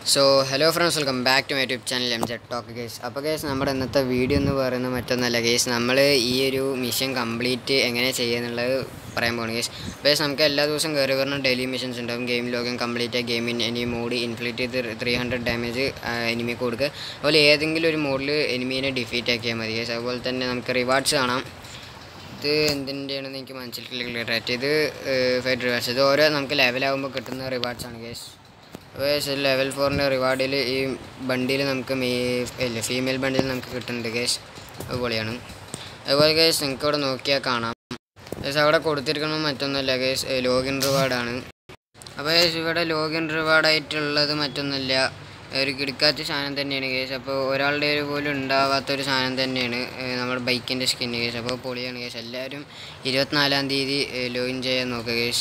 so hello friends welcome back to my YouTube channel M Z talk guys അപ്പോൾ guys നമ്മുടെ ഇന്നത്തെ video എന്ന് പറയുന്നത് മറ്റൊന്നല്ല കേസ് നമ്മൾ ഈ ഒരു മിഷൻ കംപ്ലീറ്റ് എങ്ങനെ ചെയ്യുന്നുള്ളത് പറയാൻ പോകുന്നു കേസ് അപ്പോൾ കേസ് നമുക്ക് എല്ലാ ദിവസവും കയറി വരുന്ന ഡെയിലി മിഷൻസ് ഉണ്ടാവും game login complete game in any mode ഇൻഫ്ലിറ്റ് ചെയ്ത് ത്രീ ഹൺഡ്രഡ് ഡാമേജ് എനിമി കൊടുക്കുക അതുപോലെ ഏതെങ്കിലും ഒരു മോഡിൽ എനിമീനെ ഡിഫീറ്റ് ആക്കിയാൽ മതി കേസ് അതുപോലെ തന്നെ നമുക്ക് റിവാർഡ്സ് കാണാം ഇത് എന്തിൻ്റെയാണെന്ന് എനിക്ക് മനസ്സിലാക്കില്ല ക്ലിയർ ആയിട്ട് ഇത് ഫൈഡ് റിവാർഡ്സ് ഇത് ഓരോ നമുക്ക് ലെവലാകുമ്പോൾ കിട്ടുന്ന റിവാർഡ്സ് ആണ് കേസ് അപ്പോൾ ലെവൽ ഫോറിൻ്റെ റിവാർഡിൽ ഈ ബണ്ടിൽ നമുക്ക് മേ ഇല്ല ഫീമെയിൽ ബണ്ടിൽ നമുക്ക് കിട്ടുന്നുണ്ട് കേസ് അതുപോലെയാണ് അതുപോലെ കേസ് നിങ്ങൾക്ക് ഇവിടെ നോക്കിയാൽ കാണാം കേസ് അവിടെ കൊടുത്തിരിക്കുന്നത് മറ്റൊന്നുമല്ല കേസ് ലോഗിൻ റിവാർഡാണ് അപ്പോൾ കേസ് ഇവിടെ ലോഗിൻ റിവാർഡായിട്ടുള്ളത് മറ്റൊന്നുമില്ല ഒരു കിടക്കാത്ത സാധനം തന്നെയാണ് കേസ് അപ്പോൾ ഒരാളുടെ ഒരു പോലും ഉണ്ടാവാത്തൊരു സാധനം തന്നെയാണ് ഏഹ് നമ്മുടെ ബൈക്കിൻ്റെ സ്കിന്ന് കേസ് അപ്പോൾ പൊളിയാണ് കേസ് എല്ലാവരും ഇരുപത്തിനാലാം തീയതി ലോഗിൻ ചെയ്യാൻ നോക്കുക കേസ്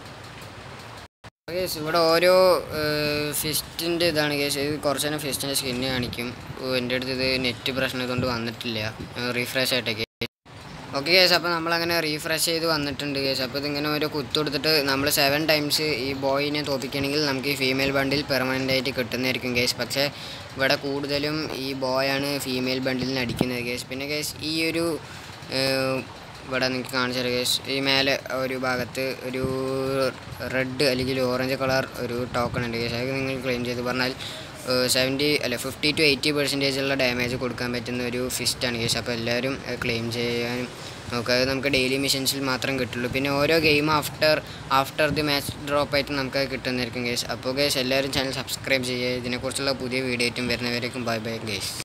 കേസ് ഇവിടെ ഓരോ ഫിസ്റ്റിൻ്റെ ഇതാണ് കേസ് ഇത് കുറച്ച് നേരം ഫിസ്റ്റിൻ്റെ സ്കിന്ന് കാണിക്കും ഓ, എൻ്റെ അടുത്ത് ഇത് നെറ്റ് പ്രശ്നം കൊണ്ട് വന്നിട്ടില്ല റീഫ്രഷ് ആയിട്ടൊക്കെ ഓക്കെ കേസ് അപ്പോൾ നമ്മളങ്ങനെ റീഫ്രഷ് ചെയ്ത് വന്നിട്ടുണ്ട് കേസ് അപ്പോൾ ഇതിങ്ങനെ ഓരോ കുത്തു കൊടുത്തിട്ട് നമ്മൾ സെവൻ ടൈംസ് ഈ ബോയിനെ തോപ്പിക്കുകയാണെങ്കിൽ നമുക്ക് ഈ ഫീമെയിൽ ബണ്ടിൽ പെർമനൻ്റ് ആയിട്ട് കിട്ടുന്നതായിരിക്കും കേസ് പക്ഷേ ഇവിടെ കൂടുതലും ഈ ബോയാണ് ഫീമെയിൽ ബണ്ടിലിന് അടിക്കുന്നത് കേസ് പിന്നെ കേസ് ഈ ഒരു ഏഹ്, ഇവിടെ നിങ്ങൾക്ക് കാണിച്ചു തരാം കേസ് ഈ മേലെ ഒരു ഭാഗത്ത് ഒരു റെഡ് അല്ലെങ്കിൽ ഓറഞ്ച് കളർ ഒരു ടോക്കൺ ഉണ്ട് കേസ് അത് നിങ്ങൾ ക്ലെയിം ചെയ്ത് പറഞ്ഞാൽ സെവൻറ്റി അല്ല ഫിഫ്റ്റി ടു എയ്റ്റി പെർസെൻറ്റേജ് ഉള്ള ഡാമേജ് കൊടുക്കാൻ പറ്റുന്ന ഒരു ഫിസ്റ്റാണ് കേസ് അപ്പോൾ എല്ലാവരും ക്ലെയിം ചെയ്യാനും നോക്കുക അത് നമുക്ക് ഡെയിലി മിഷൻസിൽ മാത്രം കിട്ടുള്ളൂ പിന്നെ ഓരോ game after after the match drop ആയിട്ട് നമുക്ക് അത് കിട്ടുന്നതായിരിക്കും കേസ് അപ്പോൾ കേസ് എല്ലാവരും ചാനൽ സബ്സ്ക്രൈബ് ചെയ്യുക ഇതിനെക്കുറിച്ചുള്ള പുതിയ വീഡിയോ ആയിട്ടും വരുന്നവരേക്കും ബൈ ബൈ കേസ്